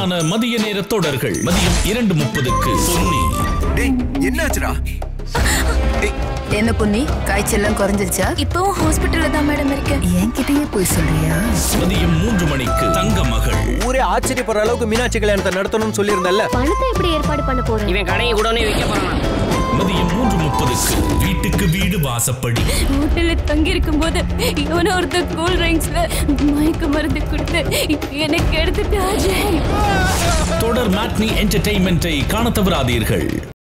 சுவையான மதிய நேர தொடர்கள் மதியம் இரண்டு முப்பதுக்கு பொன்னி டேய் என்னாச்சுடா டேய் என்ன பொன்னி காய்ச்சல்லாம் குறைஞ்சிருச்சா இப்பவும் ஹாஸ்பிட்டல்ல தான் மேடம் இருக்கேன் என்கிட்டயே போய் சொல்றியா மதியம் மூன்று மணிக்கு தங்க மகள் ஊரே ஆச்சரியப்படுற அளவுக்கு மீனாட்சி கல்யாணத்தை நடத்தணும்னு சொல்லியிருந்தல்ல பணத்தை எப்படி ஏற்பாடு பண்ண போறேன் இவன் கடையை உடனே வைக்க போறான் மதியம் மூன்று முப்பதுக்கு வீட்டுக்கு வீடு வாசப்படி ஹோட்டல்ல தங்கி இருக்கும் போது இவன ஒருத்தர் கூல் ட்ரிங்க்ஸ்ல மயக்க மருந்து கொடுத்து எனக்கு எடுத்துட்டு அஜய் தொடர் மேட்னி என்டர்டெயின்மெண்ட்டை காண தவறாதீர்கள்